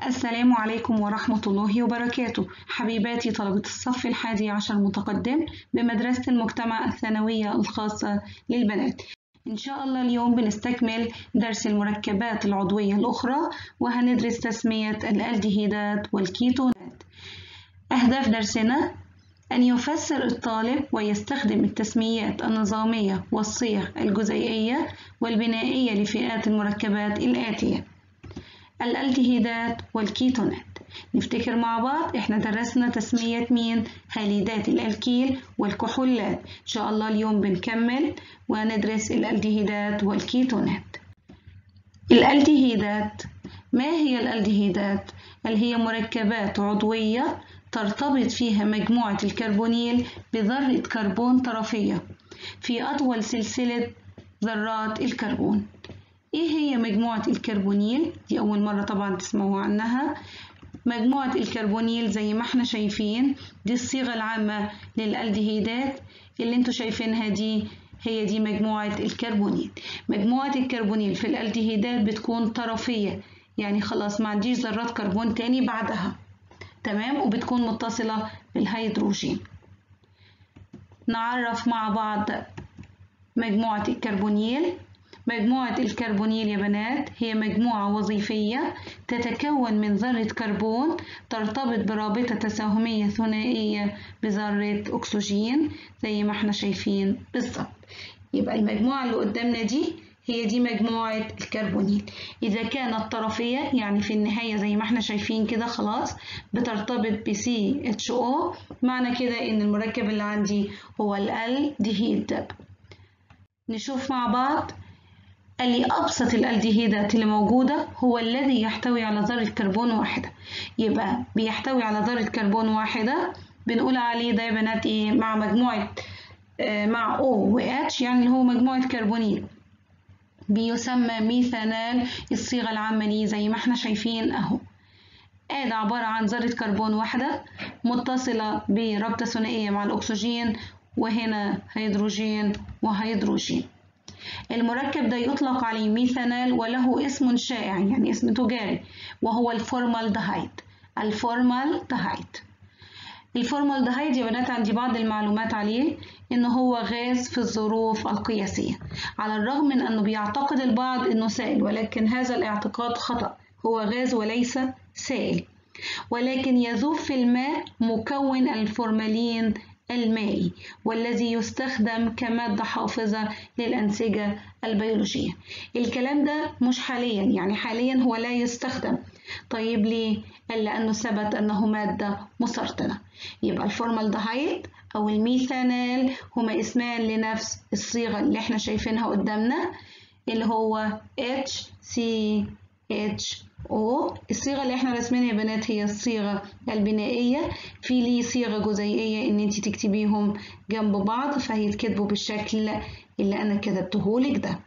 السلام عليكم ورحمة الله وبركاته حبيباتي طلبة الصف الحادي عشر متقدم بمدرسة المجتمع الثانوية الخاصة للبنات إن شاء الله اليوم بنستكمل درس المركبات العضوية الأخرى وهندرس تسمية الألدهيدات والكيتونات أهداف درسنا أن يفسر الطالب ويستخدم التسميات النظامية والصيغ الجزيئية والبنائية لفئات المركبات الآتية الالدهيدات والكيتونات نفتكر مع بعض احنا درسنا تسمية مين هاليدات الالكيل والكحولات ان شاء الله اليوم بنكمل وندرس الالدهيدات والكيتونات الالدهيدات ما هي الالدهيدات اللي هي مركبات عضوية ترتبط فيها مجموعة الكربونيل بذرة كربون طرفية في أطول سلسلة ذرات الكربون إيه هي مجموعة الكربونيل؟ دي أول مرة طبعا تسمعوا عنها مجموعة الكربونيل زي ما احنا شايفين دي الصيغة العامة للألدهيدات اللي انتوا شايفينها دي هي دي مجموعة الكربونيل مجموعة الكربونيل في الألدهيدات بتكون طرفية يعني خلاص ما عنديش ذرات كربون تاني بعدها تمام وبتكون متصلة بالهيدروجين نعرف مع بعض مجموعة الكربونيل مجموعة الكربونيل يا بنات هي مجموعة وظيفية تتكون من ذرة كربون ترتبط برابطة تساهمية ثنائية بذرة أكسجين زي ما احنا شايفين بالظبط يبقى المجموعة اللي قدامنا دي هي دي مجموعة الكربونيل إذا كانت طرفية يعني في النهاية زي ما احنا شايفين كده خلاص بترتبط ب CHO معنى كده إن المركب اللي عندي هو الألدهيد نشوف مع بعض قال لي أبسط الألدهيدات اللي موجودة هو الذي يحتوي على ذرة كربون واحدة يبقى بيحتوي على ذرة كربون واحدة بنقول عليه ده يا بنات إيه مع مجموعة آه مع O و H يعني اللي هو مجموعة كربونيل بيسمى ميثانال الصيغة العامة ليه زي ما احنا شايفين أهو آد عبارة عن ذرة كربون واحدة متصلة برابطة ثنائية مع الأكسجين وهنا هيدروجين وهيدروجين المركب ده يطلق عليه ميثانال وله اسم شائع يعني اسم تجاري وهو الفورمالدهيد الفورمالدهيد الفورمالدهيد يا بنات عندي بعض المعلومات عليه إن هو غاز في الظروف القياسية على الرغم من أنه بيعتقد البعض إنه سائل ولكن هذا الاعتقاد خطأ هو غاز وليس سائل ولكن يذوب في الماء مكون الفورمالين المائي والذي يستخدم كمادة حافظة للأنسجة البيولوجية الكلام ده مش حاليا يعني حاليا هو لا يستخدم طيب ليه؟ لأنه ثبت أنه مادة مسرطنة يبقى الفورمالدهيد أو الميثانال هما اسمان لنفس الصيغة اللي احنا شايفينها قدامنا اللي هو HCHO الصيغة اللي احنا رسمينها يا بنات هي الصيغة البنائية في ليه صيغة جزيئية ان انت تكتبيهم جنب بعض فهيتكتبوا بالشكل اللي انا كتبتهولك ده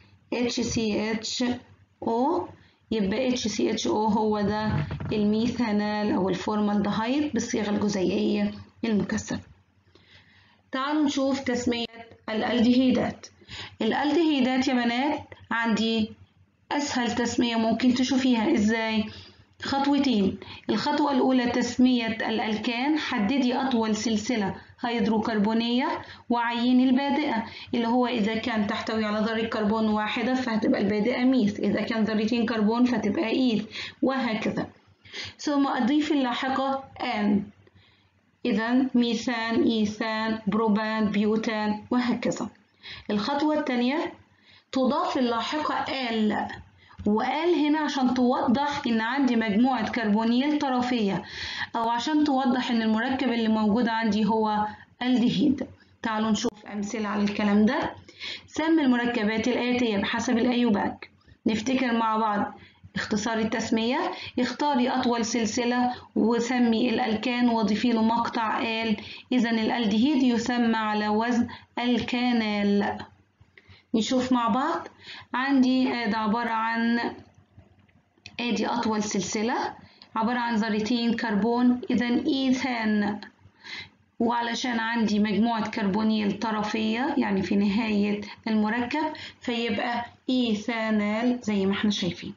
HCHO يبقى HCHO هو ده الميثانال او الفورمالدهيد بالصيغة الجزيئية المكثفة تعالوا نشوف تسمية الألدهيدات الألدهيدات يا بنات عندي أسهل تسمية ممكن تشوفيها إزاي خطوتين الخطوة الأولى تسمية الألكان حددي أطول سلسلة هيدروكربونية وعيني البادئة اللي هو إذا كان تحتوي على ذرة كربون واحدة فهتبقى البادئة ميث إذا كان ذرتين كربون فتبقى إيث وهكذا ثم أضيف اللاحقة آن إذا ميثان إيثان بروبان بيوتان وهكذا الخطوة الثانية تضاف اللاحقة آل وقال هنا عشان توضح إن عندي مجموعة كربونيل طرفية أو عشان توضح إن المركب اللي موجود عندي هو الدهيد تعالوا نشوف أمثلة على الكلام ده سمي المركبات الآتية بحسب الأيوباك نفتكر مع بعض اختصار التسمية اختاري أطول سلسلة وسمي الألكان وضيفي له مقطع آل إذا الألدهيد يسمى على وزن الكانال نشوف مع بعض عندي ده عبارة عن ادي أطول سلسلة عبارة عن ذرتين كربون إذا إيثان وعلشان عندي مجموعة كربونيل طرفية يعني في نهاية المركب فيبقى إيثانال زي ما احنا شايفين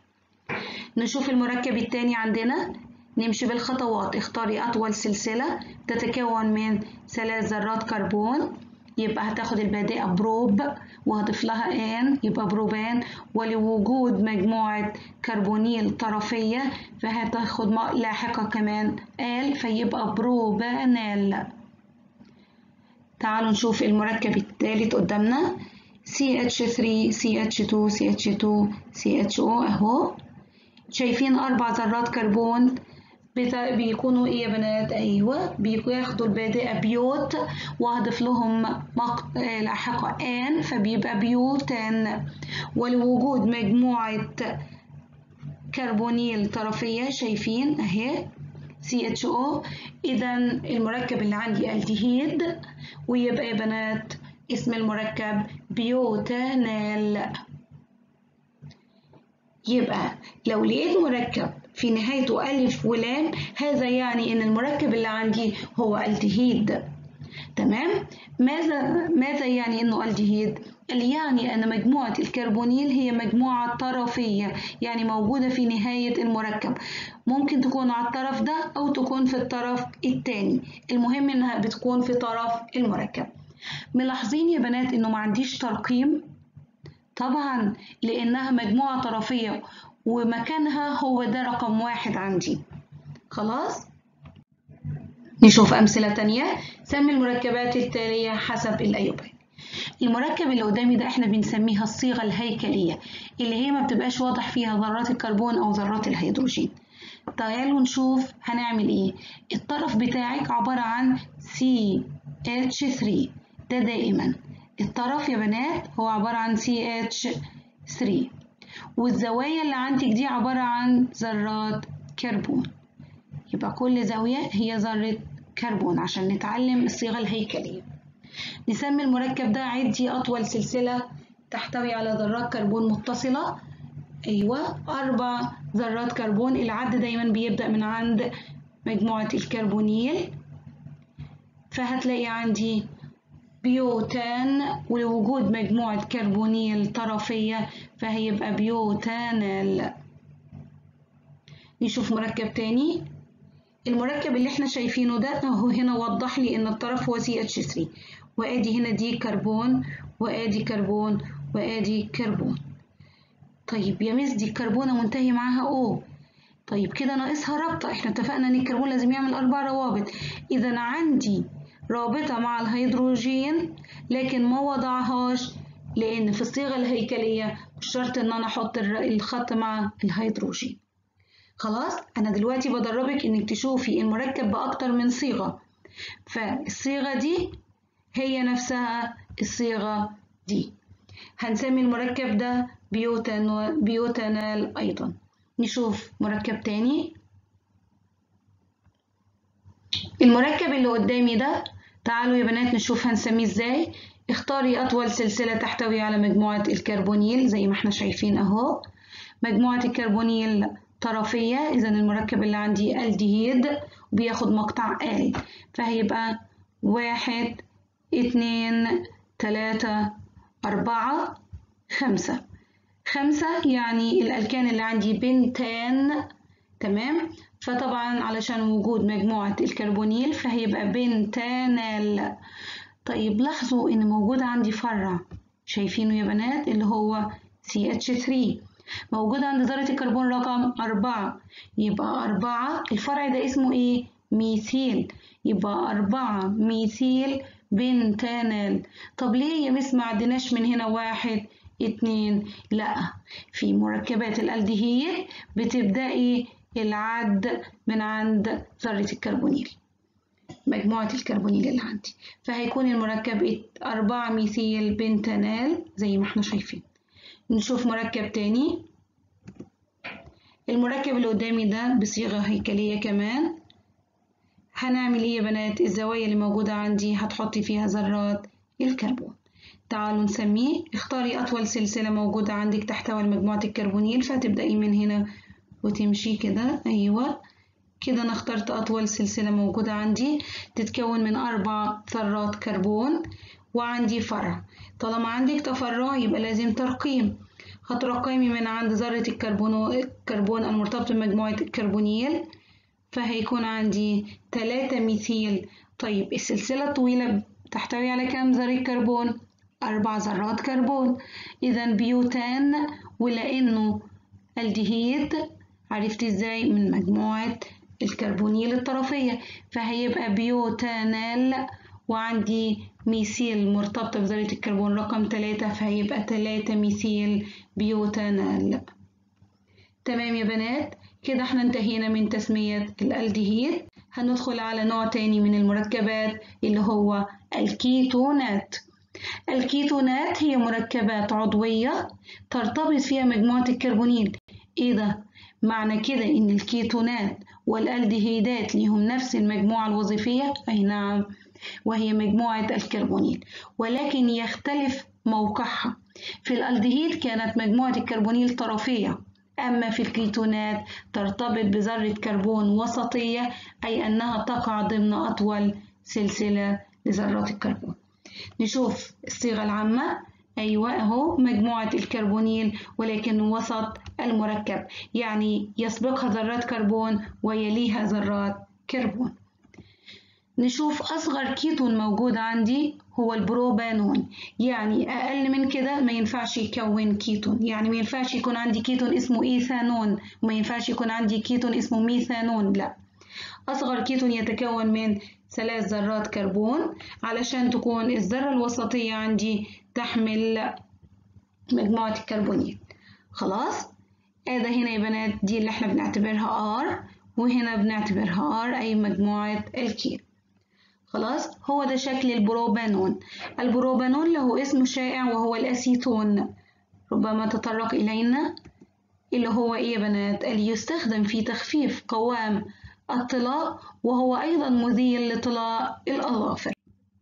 نشوف المركب التاني عندنا نمشي بالخطوات اختاري أطول سلسلة تتكون من ثلاث ذرات كربون يبقى هتاخد البادئة بروب وهضيف لها ان يبقى بروبان ولوجود مجموعة كربونيل طرفية فهتاخد لاحقة كمان ال فيبقى بروبانال تعالوا نشوف المركب الثالث قدامنا CH3 CH2 CH2 CHO اهو شايفين أربع ذرات كربون بيكونوا ايه يا بنات ايوه بياخدوا البادئه بيوت واهضف لهم مق... لاحقه ان فبيبقى بيوتان ولوجود مجموعه كربونيل طرفيه شايفين اهي CHO اذا المركب اللي عندي الديهيد ويبقى يا بنات اسم المركب بيوتانال يبقى لو لقيت مركب في نهايته ألف ولام هذا يعني إن المركب اللي عندي هو الدهيد تمام ماذا ماذا يعني إنه الدهيد يعني أن مجموعة الكربونيل هي مجموعة طرفية يعني موجودة في نهاية المركب ممكن تكون على الطرف ده أو تكون في الطرف التاني المهم إنها بتكون في طرف المركب ملاحظين يا بنات إنه ما عنديش ترقيم طبعا لأنها مجموعة طرفية ومكانها هو ده رقم واحد عندي خلاص نشوف أمثلة تانية سمي المركبات التالية حسب الأيوبان المركب اللي قدامي ده احنا بنسميها الصيغة الهيكلية اللي هي ما بتبقاش واضح فيها ذرات الكربون أو ذرات الهيدروجين تعالوا نشوف هنعمل ايه الطرف بتاعك عبارة عن CH3 ده دائما الطرف يا بنات هو عبارة عن CH3 والزوايا اللي عندك دي عبارة عن ذرات كربون يبقى كل زاوية هي ذرة كربون عشان نتعلم الصيغة الهيكلية نسمي المركب ده عدي أطول سلسلة تحتوي على ذرات كربون متصلة أيوة أربع ذرات كربون العد دايما بيبدأ من عند مجموعة الكربونيل فهتلاقي عندي بيوتان ولوجود مجموعة كربونيل طرفية فهيبقى بيوتانال نشوف مركب تاني المركب اللي احنا شايفينه ده اهو هنا وضح لي ان الطرف هو CH3 وادي هنا دي كربون وادي كربون وادي كربون طيب يا مس دي الكربونة منتهي معاها او طيب كده ناقصها رابطة احنا اتفقنا ان الكربون لازم يعمل اربع روابط اذا عندي رابطة مع الهيدروجين لكن ما وضعهاش لأن في الصيغة الهيكلية مش شرط إن أنا أحط الخط مع الهيدروجين خلاص أنا دلوقتي بدربك إنك تشوفي المركب بأكتر من صيغة فالصيغة دي هي نفسها الصيغة دي هنسمي المركب ده بيوتان بيوتانال أيضا نشوف مركب تاني المركب اللي قدامي ده تعالوا يا بنات نشوف هنسميه ازاي اختاري أطول سلسلة تحتوي على مجموعة الكربونيل زي ما احنا شايفين اهو مجموعة الكربونيل طرفية إذا المركب اللي عندي الديهيد وبياخد مقطع آل فهيبقى واحد اتنين تلاتة أربعة خمسة خمسة يعني الألكان اللي عندي بنتان تمام فطبعا علشان وجود مجموعة الكربونيل فهيبقى بنتانال طيب لاحظوا إن موجود عندي فرع شايفينه يا بنات اللي هو CH3 موجود عند ذرة الكربون رقم أربعة يبقى أربعة الفرع ده اسمه إيه؟ ميثيل يبقى أربعة ميثيل بنتانال طب ليه يا مس ما عدناش من هنا واحد اتنين لا في مركبات الالدهيد بتبدأي العد من عند ذرة الكربونيل مجموعة الكربونيل اللي عندي فهيكون المركب أربعة ميثيل بنتانال زي ما احنا شايفين نشوف مركب تاني المركب اللي قدامي ده بصيغة هيكلية كمان هنعمل ايه يا بنات الزوايا اللي موجودة عندي هتحطي فيها ذرات الكربون تعالوا نسميه اختاري أطول سلسلة موجودة عندك تحتوي مجموعة الكربونيل فهتبدأي من هنا وتمشي كده أيوة كده أنا اخترت أطول سلسلة موجودة عندي تتكون من أربع ذرات كربون وعندي فرع طالما عندك تفرع يبقى لازم ترقيم هترقمي من عند ذرة الكربون الكربون المرتبط بمجموعة الكربونيل فهيكون عندي تلاتة ميثيل طيب السلسلة الطويلة تحتوي على كام ذرة كربون؟ أربع ذرات كربون إذا بيوتان ولأنه الدهيد عرفت ازاي من مجموعة الكربونيل الطرفية فهيبقى بيوتانال وعندي ميثيل مرتبطة بذرة الكربون رقم تلاتة فهيبقى تلاتة ميثيل بيوتانال تمام يا بنات كده احنا انتهينا من تسمية الالدهيد هندخل على نوع تاني من المركبات اللي هو الكيتونات الكيتونات هي مركبات عضوية ترتبط فيها مجموعة الكربونيل ايه ده معنى كده ان الكيتونات والالدهيدات ليهم نفس المجموعة الوظيفية اي نعم وهي مجموعة الكربونيل ولكن يختلف موقعها في الالدهيد كانت مجموعة الكربونيل طرفية أما في الكيتونات ترتبط بذرة كربون وسطية أي أنها تقع ضمن أطول سلسلة لذرات الكربون نشوف الصيغة العامة أيوة أهو مجموعة الكربونيل ولكن وسط المركب يعني يسبقها ذرات كربون ويليها ذرات كربون نشوف أصغر كيتون موجود عندي هو البروبانون يعني أقل من كده ما ينفعش يكون كيتون يعني ما ينفعش يكون عندي كيتون اسمه إيثانون وما ينفعش يكون عندي كيتون اسمه ميثانون لا أصغر كيتون يتكون من ثلاث ذرات كربون علشان تكون الذرة الوسطية عندي تحمل مجموعة الكربونيل خلاص هذا هنا يا بنات دي اللي احنا بنعتبرها R وهنا بنعتبرها R أي مجموعة الكيل خلاص هو ده شكل البروبانون البروبانون له اسم شائع وهو الأسيتون ربما تطرق إلينا اللي هو إيه يا بنات اللي يستخدم في تخفيف قوام الطلاء وهو أيضا مذيل لطلاء الأظافر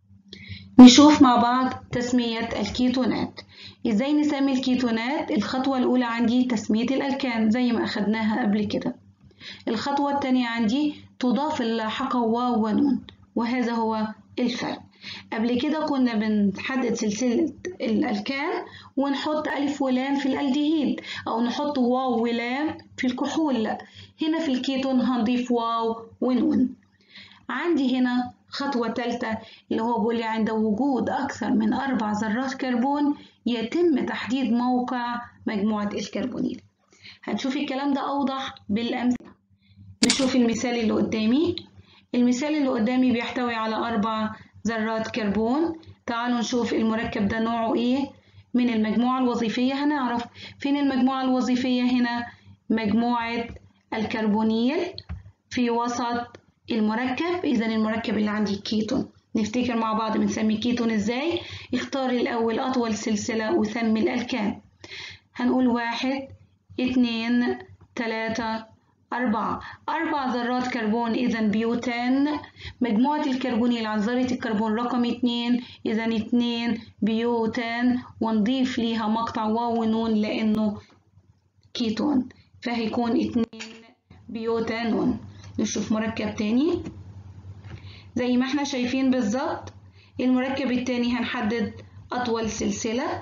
نشوف مع بعض تسمية الكيتونات إزاي نسمي الكيتونات الخطوة الأولى عندي تسمية الألكان زي ما أخدناها قبل كده الخطوة الثانية عندي تضاف اللاحقة واو ونون وهذا هو الفرق قبل كده كنا بنحدد سلسلة الألكان ونحط ألف ولام في الألديهيد أو نحط واو ولام في الكحول هنا في الكيتون هنضيف واو ونون عندي هنا خطوة تالتة اللي هو بيقول لي عند وجود أكثر من أربع ذرات كربون يتم تحديد موقع مجموعة الكربونيل هنشوف الكلام ده أوضح بالأمثلة نشوف المثال اللي قدامي المثال اللي قدامي بيحتوي على أربع ذرات كربون تعالوا نشوف المركب ده نوعه إيه من المجموعة الوظيفية هنعرف فين المجموعة الوظيفية هنا مجموعة الكربونيل في وسط المركب إذا المركب اللي عندي كيتون نفتكر مع بعض بنسمي كيتون إزاي اختار الأول أطول سلسلة وسمي الألكان هنقول واحد اتنين تلاتة أربعة أربع ذرات كربون إذا بيوتان مجموعة الكربونيل عن ذرة الكربون رقم اتنين إذا اتنين بيوتان ونضيف ليها مقطع واو ونون لأنه كيتون فهيكون اتنين بيوتانون نشوف مركب تاني زي ما احنا شايفين بالظبط المركب التاني هنحدد أطول سلسلة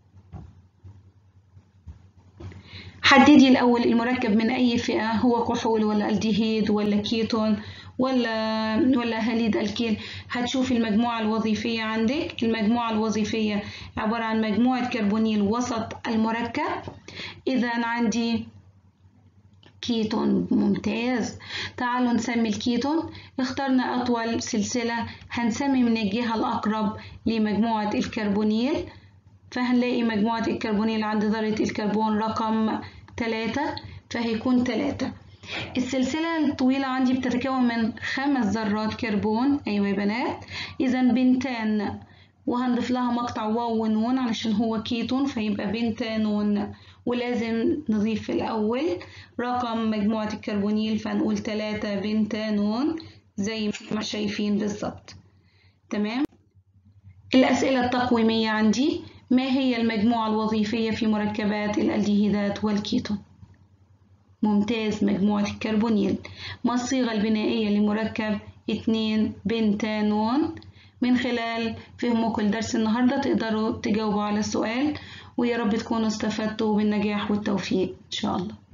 حددي الأول المركب من أي فئة هو كحول ولا الديهيد ولا كيتون ولا ولا هاليد الكيل هتشوفي المجموعة الوظيفية عندك المجموعة الوظيفية عبارة عن مجموعة كربونيل وسط المركب إذا عندي كيتون ممتاز تعالوا نسمي الكيتون اخترنا أطول سلسلة هنسمي من الجهة الأقرب لمجموعة الكربونيل فهنلاقي مجموعة الكربونيل عند ذرة الكربون رقم تلاتة فهيكون تلاتة السلسلة الطويلة عندي بتتكون من خمس ذرات كربون أيوة يا بنات إذا بنتان وهنضيف لها مقطع واو ونون علشان هو كيتون فيبقى بنتانون ولازم نضيف في الأول رقم مجموعة الكربونيل فنقول تلاتة بنتانون زي ما شايفين بالظبط تمام الأسئلة التقويمية عندي ما هي المجموعة الوظيفية في مركبات الألديهيدات والكيتون ممتاز مجموعة الكربونيل ما الصيغة البنائية لمركب 2 بنتانون من خلال فهمكم لدرس النهاردة تقدروا تجاوبوا على السؤال ويا رب تكونوا استفدتوا بالنجاح والتوفيق إن شاء الله